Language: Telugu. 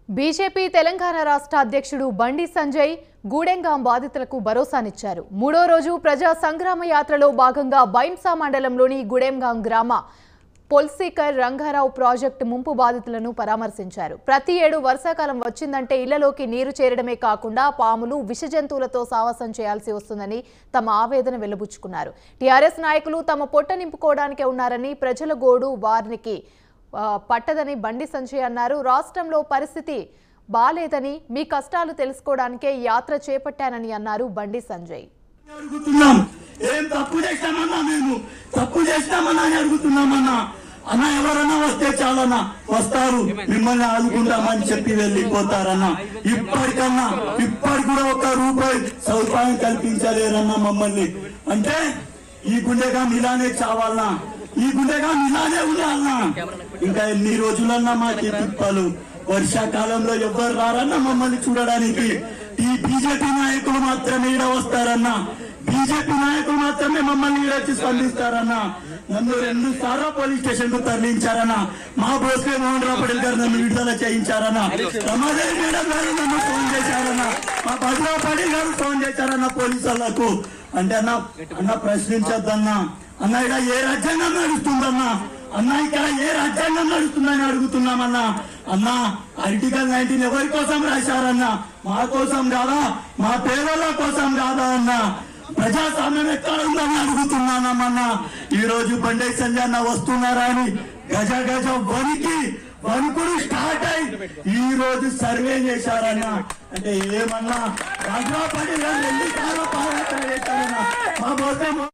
బీజేపీ తెలంగాణ రాష్ట్ర అధ్యక్షుడు బండి సంజయ్ గూడెంగాం బాధితులకు భరోసానిచ్చారు మూడో రోజు ప్రజా సంగ్రామ యాత్రలో భాగంగా బైంసా మండలంలోని గూడెంగాం గ్రామ పొల్సీకర్ రంగారావు ప్రాజెక్టు ముంపు బాధితులను పరామర్శించారు ప్రతి ఏడు వర్షాకాలం వచ్చిందంటే ఇళ్లలోకి నీరు చేరడమే కాకుండా పాములు విష జంతువులతో సావాసం చేయాల్సి వస్తుందని తమ ఆవేదన వెల్లబుచ్చుకున్నారు టీఆర్ఎస్ నాయకులు తమ పొట్ట నింపుకోవడానికే ఉన్నారని ప్రజల గోడు వారికి ఆ, పట్టదని బండి సంజయ్ అన్నారు రాష్ట్రంలో పరిస్థితి బాలేదని మీ కష్టాలు తెలుసుకోవడానికే ఈ యాత్ర చేపట్టానని అన్నారు బండి సంజయ్ అడుగుతున్నాం ఏం తప్పు చేశామన్నా మేము తప్పు చేసినామన్నా అని అడుగుతున్నామన్నా అన్న ఎవరన్నా వస్తే చాలన్నా వస్తారు మిమ్మల్ని ఆదుకుంటామని చెప్పి వెళ్ళిపోతారన్నా ఇప్పటికన్నా ఇప్పటి కూడా ఒక రూపాయి సౌకర్యం కల్పించలేరన్నా మమ్మల్ని అంటే ఈ గుండెగా ఇలానే చావాలన్నా ఈ గుండెగా ఇలానే ఉండాలన్నా ఇంకా ఎన్ని రోజులన్నా మాకు ఈ తిప్పలు వర్షాకాలంలో ఎవ్వరు రారన్నా మమ్మల్ని చూడడానికి ఈ బీజేపీ నాయకులు మాత్రమే ఈడ వస్తారన్నా బీజేపీ నాయకులు మాత్రమే మమ్మల్ని ఈడొచ్చి స్పందిస్తారన్నా నన్ను రెండు సార్లు పోలీస్ స్టేషన్ కు తరలించారన్నా మా భోస్లే మోహన్ రావు పటేల్ గారు నన్ను విడుదల చేయించారన్నా రమాదేవి మేడం గారు నన్ను ఫోన్ చేశారన్నా మా భద్రా పటేల్ గారు ఫోన్ చేశారన్న పోలీసు వాళ్ళకు అంటే అన్న అన్న ప్రశ్నించొద్దన్నా అన్న ఇక్కడ ఏ రాజ్యాంగం నడుస్తుందన్నా అన్న ఇక్కడ ఏ రాజ్యాంగం నడుస్తుందని అడుగుతున్నామన్నా అన్నా ఆర్టికల్ నైన్టీన్ ఎవరి కోసం రాశారన్నా మా కోసం కాదా మా పేదల కోసం కాదా అన్నా ప్రజాస్వామ్యం ఎక్కడ ఉందని అడుగుతున్నానమ్మన్నా ఈ రోజు బండే సంజయ్ అన్న వస్తున్నారా అని గజ గజ వణికి వణుకుడు స్టార్ట్ అయి ఈ రోజు సర్వే చేశారన్నా అంటే ఏమన్నా రాజాపడి ఎన్ని సార్లు పాదయాత్ర చేశారన్నా మా కోసం